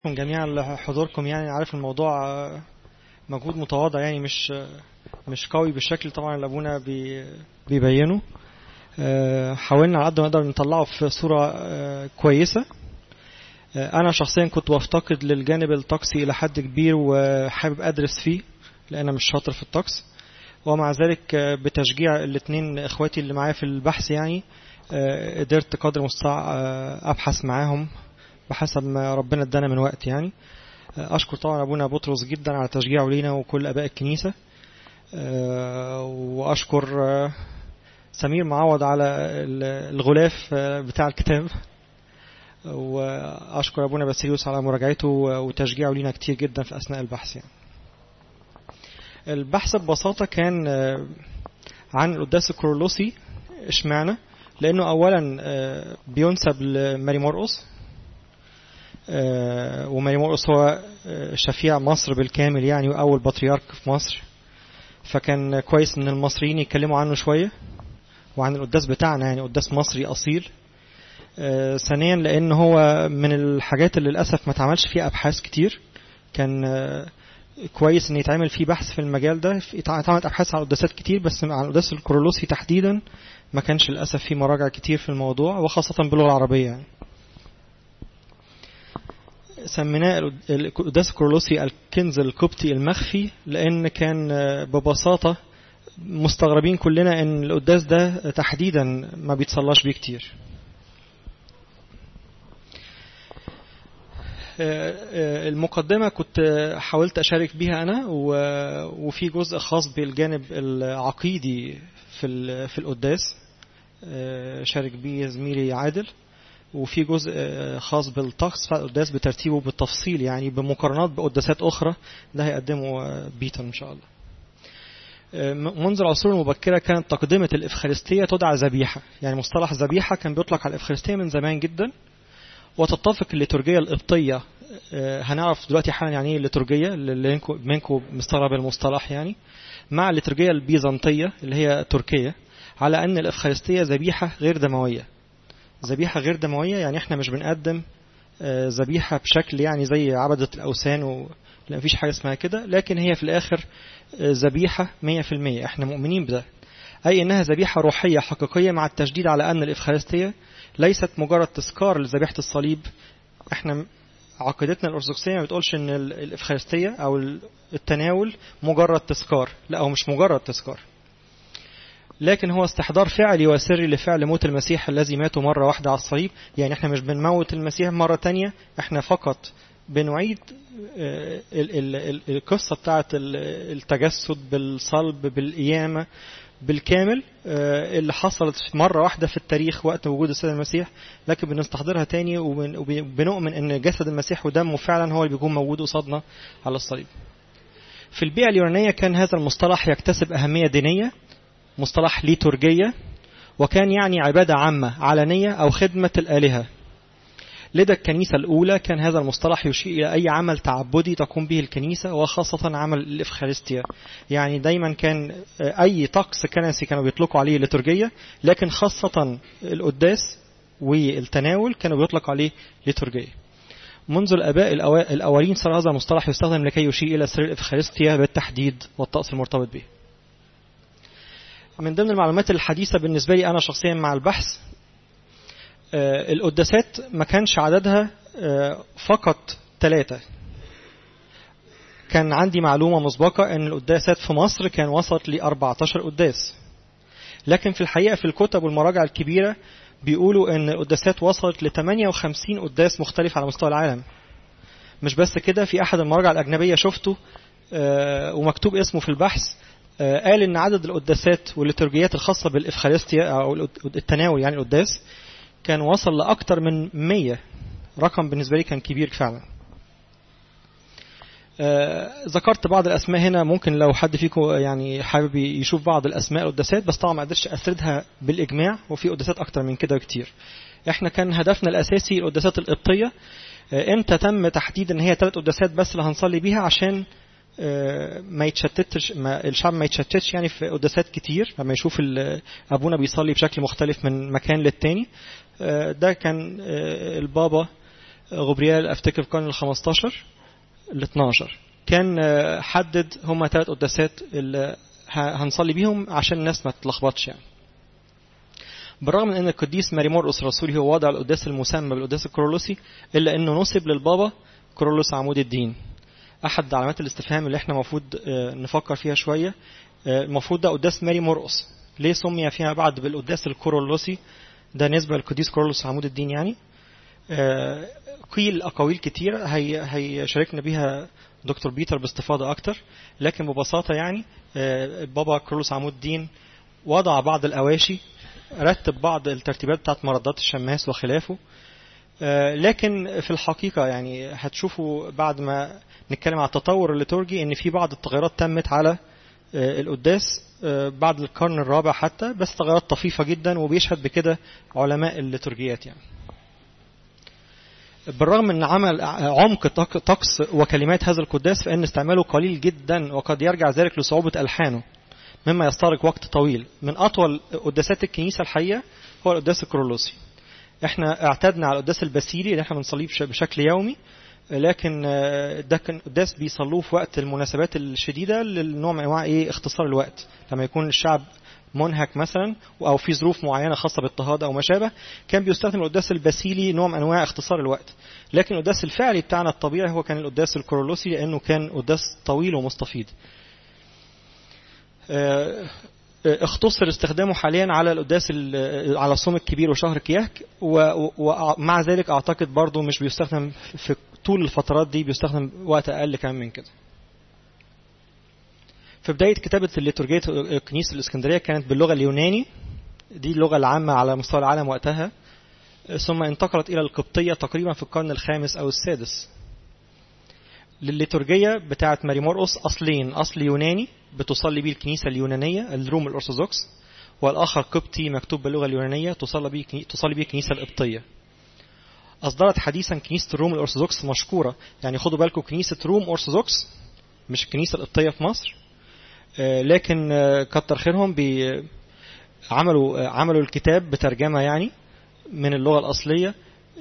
جميعا لحضوركم يعني عارف الموضوع مجهود متواضع يعني مش مش قوي بالشكل طبعا اللي ابونا بي بيبينه حاولنا على قد ما نقدر نطلعه في صوره كويسه انا شخصيا كنت بفتقد للجانب الطقسي الى حد كبير وحابب ادرس فيه لان انا مش شاطر في الطقس ومع ذلك بتشجيع الاثنين اخواتي اللي معايا في البحث يعني قدرت قدر المستطاع ابحث معاهم بحسب ما ربنا ادانا من وقت يعني اشكر طبعا ابونا بطرس جدا على تشجيعه لينا وكل اباء الكنيسه واشكر سمير معوض على الغلاف بتاع الكتاب واشكر ابونا باسيليوس على مراجعته وتشجيعه لينا كتير جدا في اثناء البحث يعني البحث ببساطه كان عن القداس الكرولوسي اشمعنى لانه اولا بينسب لماري مرقس وماري مرقس هو شفيع مصر بالكامل يعني واول بطريرك في مصر فكان كويس ان المصريين يتكلموا عنه شويه وعن القداس بتاعنا يعني قداس مصري اصيل ثانيا لان هو من الحاجات اللي للاسف ما اتعملش فيها ابحاث كتير كان كويس ان يتعمل فيه بحث في المجال ده اتعملت ابحاث على القداسات كتير بس عن القداس الكرولوسي تحديدا ما كانش للاسف فيه مراجع كتير في الموضوع وخاصه باللغه العربيه يعني سميناه القداس الكرولوسي الكنز القبطي المخفي لان كان ببساطه مستغربين كلنا ان القداس ده تحديدا ما بيتصلاش بيه كتير المقدمه كنت حاولت اشارك بيها انا وفي جزء خاص بالجانب العقيدي في في القداس شارك بيه زميلي عادل وفي جزء خاص بالطقس فالقداس بترتيبه بالتفصيل يعني بمقارنات بقداسات اخرى ده هيقدمه بيتر ان شاء الله منذ العصور المبكرة كانت تقدمة الإفخارستية تدعى ذبيحة يعني مصطلح ذبيحة كان بيطلق على الإفخارستية من زمان جدا وتتفق الليتورجية القبطية هنعرف دلوقتي حالا يعني ايه الليتورجية اللي منكم مستغرب المصطلح يعني مع الليتورجية البيزنطية اللي هي تركيا على أن الإفخارستية ذبيحة غير دموية ذبيحة غير دموية يعني احنا مش بنقدم ذبيحة بشكل يعني زي عبدة الأوثان و... لا مفيش حاجة اسمها كده لكن هي في الآخر ذبيحة 100% احنا مؤمنين بده أي أنها ذبيحة روحية حقيقية مع التشديد على أن الإفخارستية ليست مجرد تذكار لذبيحة الصليب احنا عقيدتنا الأرثوذكسية ما بتقولش أن الإفخارستية أو التناول مجرد تذكار لا هو مش مجرد تذكار لكن هو استحضار فعلي وسري لفعل موت المسيح الذي ماتوا مرة واحدة على الصليب يعني احنا مش بنموت المسيح مرة تانية احنا فقط بنعيد القصة بتاعة التجسد بالصلب بالقيامة بالكامل اللي حصلت مرة واحدة في التاريخ وقت وجود السيد المسيح لكن بنستحضرها تاني وبنؤمن ان جسد المسيح ودمه فعلا هو اللي بيكون موجود قصادنا على الصليب في البيئة اليونانية كان هذا المصطلح يكتسب أهمية دينية مصطلح ليتورجية وكان يعني عبادة عامة علنية أو خدمة الآلهة لدى الكنيسة الأولى كان هذا المصطلح يشير إلى أي عمل تعبدي تقوم به الكنيسة وخاصة عمل الإفخارستيا يعني دايما كان أي طقس كنسي كانوا بيطلقوا عليه ليتورجية لكن خاصة القداس والتناول كانوا بيطلق عليه ليتورجية منذ الآباء الأولين صار هذا المصطلح يستخدم لكي يشير إلى سر الإفخارستيا بالتحديد والطقس المرتبط به من ضمن المعلومات الحديثة بالنسبة لي أنا شخصيا مع البحث القداسات ما كانش عددها فقط ثلاثة كان عندي معلومة مسبقة أن القداسات في مصر كان وصلت ل 14 قداس لكن في الحقيقة في الكتب والمراجع الكبيرة بيقولوا أن القداسات وصلت ل 58 قداس مختلف على مستوى العالم مش بس كده في أحد المراجع الأجنبية شفته ومكتوب اسمه في البحث قال ان عدد القداسات والليتورجيات الخاصه بالافخارستيا او التناول يعني القداس كان وصل لاكثر من 100 رقم بالنسبه لي كان كبير فعلا ذكرت بعض الاسماء هنا ممكن لو حد فيكم يعني حابب يشوف بعض الاسماء القداسات بس طبعا ما قدرتش اسردها بالاجماع وفي قداسات اكتر من كده بكتير احنا كان هدفنا الاساسي القداسات القبطيه امتى تم تحديد ان هي ثلاث قداسات بس اللي هنصلي بيها عشان ما يتشتتش ما الشعب ما يتشتتش يعني في قداسات كتير لما يشوف ابونا بيصلي بشكل مختلف من مكان للتاني ده كان البابا غبريال افتكر في القرن ال 15 ال 12 كان حدد هما ثلاث قداسات اللي هنصلي بيهم عشان الناس ما تتلخبطش يعني بالرغم من ان القديس ماري مرقس الرسولي هو وضع القداس المسمى بالقداس الكرولوسي الا انه نسب للبابا كرولوس عمود الدين احد علامات الاستفهام اللي احنا المفروض نفكر فيها شويه المفروض ده قداس ماري مرقس ليه سمي فيما بعد بالقداس الكرولوسي ده نسبه للقديس كرولوس عمود الدين يعني قيل اقاويل كتير هي هيشاركنا بيها دكتور بيتر باستفاضه اكتر لكن ببساطه يعني بابا كرولوس عمود الدين وضع بعض الاواشي رتب بعض الترتيبات بتاعت مردات الشماس وخلافه لكن في الحقيقة يعني هتشوفوا بعد ما نتكلم على التطور الليتورجي ان في بعض التغيرات تمت على القداس بعد القرن الرابع حتى بس تغيرات طفيفة جدا وبيشهد بكده علماء الليتورجيات يعني بالرغم من عمل عمق طقس وكلمات هذا القداس فإن استعماله قليل جدا وقد يرجع ذلك لصعوبة ألحانه مما يستغرق وقت طويل من أطول قداسات الكنيسة الحقيقة هو القداس الكرولوسي احنا اعتدنا على القداس الباسيلي اللي احنا بنصليه بشكل يومي لكن ده كان قداس بيصلوه في وقت المناسبات الشديده للنوع من انواع ايه اختصار الوقت لما يكون الشعب منهك مثلا او في ظروف معينه خاصه باضطهاد او ما شابه كان بيستخدم القداس الباسيلي نوع من انواع اختصار الوقت لكن القداس الفعلي بتاعنا الطبيعي هو كان القداس الكرولوسي لانه كان قداس طويل ومستفيض اختصر استخدامه حاليا على القداس على الصوم الكبير وشهر كياك ومع ذلك اعتقد برضه مش بيستخدم في طول الفترات دي بيستخدم وقت اقل كمان من كده في بداية كتابة الليتورجية كنيسة الإسكندرية كانت باللغة اليوناني دي اللغة العامة على مستوى العالم وقتها ثم انتقلت إلى القبطية تقريبا في القرن الخامس أو السادس للليتورجية بتاعة ماري مرقس أصلين أصل يوناني بتصلي به الكنيسة اليونانية الروم الأرثوذكس والآخر قبطي مكتوب باللغة اليونانية تصلي به تصلي به الكنيسة القبطية أصدرت حديثا كنيسة الروم الأرثوذكس مشكورة يعني خدوا بالكم كنيسة روم أرثوذكس مش الكنيسة القبطية في مصر لكن كتر خيرهم عملوا عملوا الكتاب بترجمة يعني من اللغة الأصلية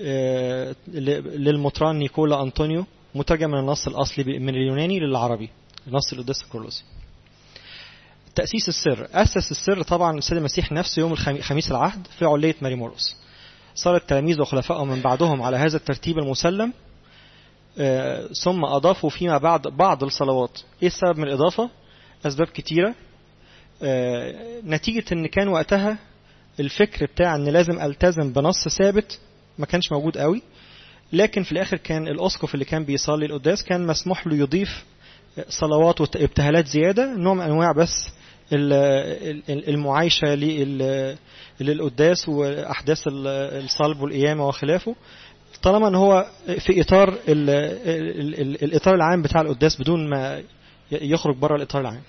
للمطران نيكولا أنطونيو مترجم من النص الأصلي من اليوناني للعربي نص القداس الكرولوسي تأسيس السر أسس السر طبعا السيد المسيح نفسه يوم الخميس العهد في علية ماري مرقس صار التلاميذ وخلفائهم من بعدهم على هذا الترتيب المسلم ثم أضافوا فيما بعد بعض الصلوات إيه السبب من الإضافة؟ أسباب كتيرة نتيجة إن كان وقتها الفكر بتاع إن لازم ألتزم بنص ثابت ما كانش موجود قوي لكن في الآخر كان الأسقف اللي كان بيصلي القداس كان مسموح له يضيف صلوات وابتهالات زيادة نوع من أنواع بس المعايشة للقداس وأحداث الصلب والقيامة وخلافه طالما ان هو في اطار ال ال ال الاطار العام بتاع القداس بدون ما يخرج بره الاطار العام.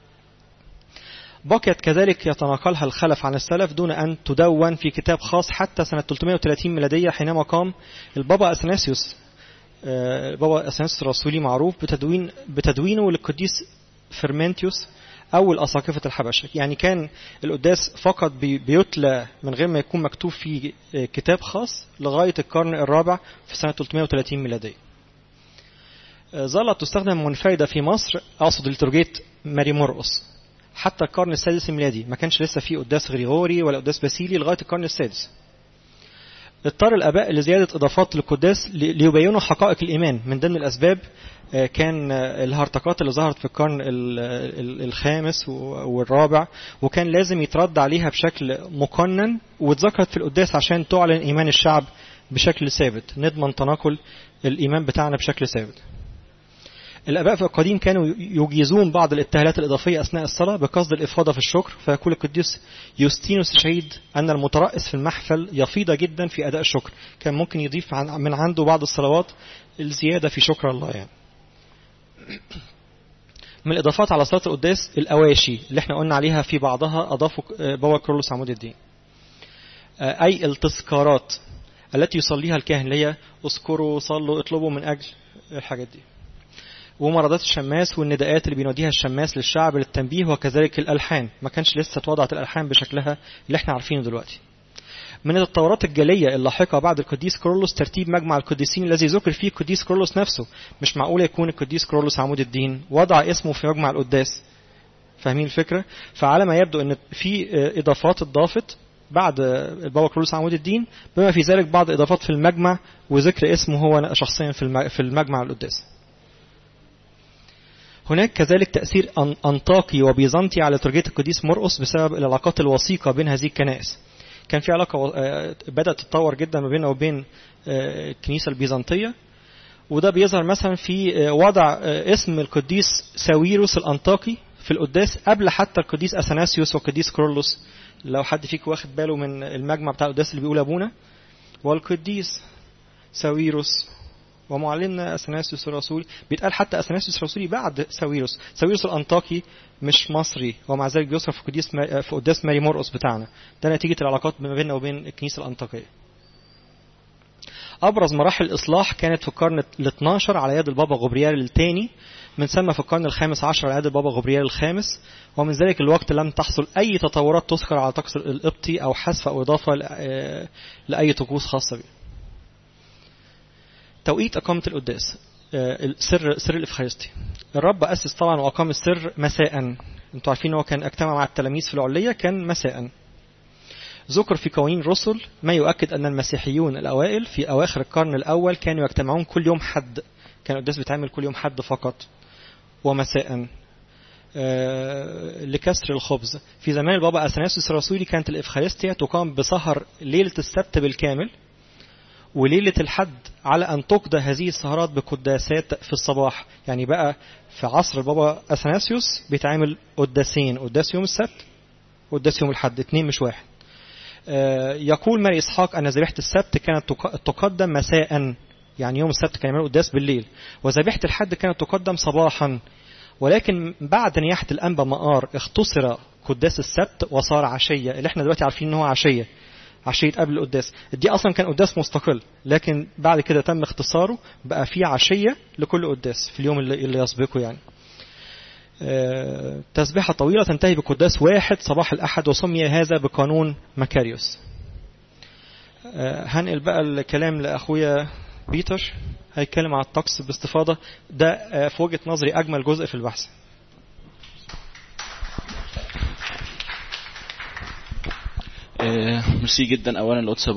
بقيت كذلك يتناقلها الخلف عن السلف دون ان تدون في كتاب خاص حتى سنه 330 ميلاديه حينما قام البابا اثناسيوس البابا اثناسيوس الرسولي معروف بتدوين بتدوينه للقديس فرمنتيوس أول أساقفة الحبشة يعني كان القداس فقط بيتلى من غير ما يكون مكتوب في كتاب خاص لغاية القرن الرابع في سنة 330 ميلادية ظلت تستخدم منفردة في مصر أقصد لترجية ماري مرقس حتى القرن السادس الميلادي ما كانش لسه في قداس غريغوري ولا قداس باسيلي لغاية القرن السادس اضطر الآباء لزيادة إضافات للقداس ليبينوا حقائق الإيمان من ضمن الأسباب كان الهرطقات اللي ظهرت في القرن الخامس والرابع وكان لازم يترد عليها بشكل مقنن واتذكرت في القداس عشان تعلن إيمان الشعب بشكل ثابت نضمن تناقل الإيمان بتاعنا بشكل ثابت الآباء في القديم كانوا يجيزون بعض الابتهالات الإضافية أثناء الصلاة بقصد الإفاضة في الشكر فيقول القديس يوستينوس الشهيد أن المترأس في المحفل يفيض جدا في أداء الشكر كان ممكن يضيف من عنده بعض الصلوات الزيادة في شكر الله يعني من الإضافات على صلاة القداس الأواشي اللي احنا قلنا عليها في بعضها أضافوا بابا كرولوس عمود الدين أي التذكارات التي يصليها الكاهن اللي هي اذكروا صلوا اطلبوا من أجل الحاجات دي ومرضات الشماس والنداءات اللي بيناديها الشماس للشعب للتنبيه وكذلك الألحان ما كانش لسه اتوضعت الألحان بشكلها اللي احنا عارفينه دلوقتي من التطورات الجاليه اللاحقه بعد القديس كرولوس ترتيب مجمع القديسين الذي ذكر فيه القديس كرولوس نفسه مش معقول يكون القديس كرولوس عمود الدين وضع اسمه في مجمع القداس فاهمين الفكره فعلى ما يبدو ان في اضافات اتضافت بعد البابا كرولوس عمود الدين بما في ذلك بعض اضافات في المجمع وذكر اسمه هو شخصيا في المجمع القداس هناك كذلك تأثير أنطاكي وبيزنطي على ترجية القديس مرقس بسبب العلاقات الوثيقة بين هذه الكنائس كان في علاقة بدأت تتطور جدا ما بيننا وبين الكنيسة البيزنطية وده بيظهر مثلا في وضع اسم القديس ساويروس الأنطاكي في القداس قبل حتى القديس أثناسيوس والقديس كرولوس لو حد فيك واخد باله من المجمع بتاع القداس اللي بيقول أبونا والقديس ساويروس ومعلمنا اثناسيوس الرسول بيتقال حتى اثناسيوس الرسولي بعد ساويروس ساويروس الانطاكي مش مصري ومع ذلك بيصرف في قديس في قداس ماري مرقس بتاعنا ده نتيجه العلاقات ما بيننا وبين الكنيسه الانطاكيه ابرز مراحل الاصلاح كانت في القرن ال 12 على يد البابا غبريال الثاني من ثم في القرن الخامس عشر على يد البابا غبريال الخامس ومن ذلك الوقت لم تحصل اي تطورات تذكر على طقس القبطي او حذف او اضافه لاي طقوس خاصه به توقيت إقامة القداس سر سر الإفخارستي الرب أسس طبعا وأقام السر مساء أنتوا عارفين هو كان اجتمع مع التلاميذ في العلية كان مساء ذكر في قوانين الرسل ما يؤكد أن المسيحيون الأوائل في أواخر القرن الأول كانوا يجتمعون كل يوم حد كان القداس بيتعمل كل يوم حد فقط ومساء لكسر الخبز في زمان البابا أثناسيوس الرسولي كانت الإفخارستيا تقام بسهر ليلة السبت بالكامل وليلة الحد على أن تقضى هذه السهرات بقداسات في الصباح يعني بقى في عصر البابا أثناسيوس بيتعمل قداسين قداس يوم السبت قداس يوم الحد اتنين مش واحد يقول ماري إسحاق أن ذبيحة السبت كانت تقدم مساء يعني يوم السبت كان يعملوا قداس بالليل وذبيحة الحد كانت تقدم صباحا ولكن بعد نياحة الأنبا مقار اختصر قداس السبت وصار عشية اللي احنا دلوقتي عارفين ان هو عشية عشية قبل القداس دي أصلا كان قداس مستقل لكن بعد كده تم اختصاره بقى في عشية لكل قداس في اليوم اللي, اللي يسبقه يعني أه تسبيحة طويلة تنتهي بقداس واحد صباح الأحد وسمي هذا بقانون مكاريوس أه هنقل بقى الكلام لأخويا بيتر هيتكلم على الطقس باستفاضة ده أه في وجهة نظري أجمل جزء في البحث ميرسي جدا اولا القدس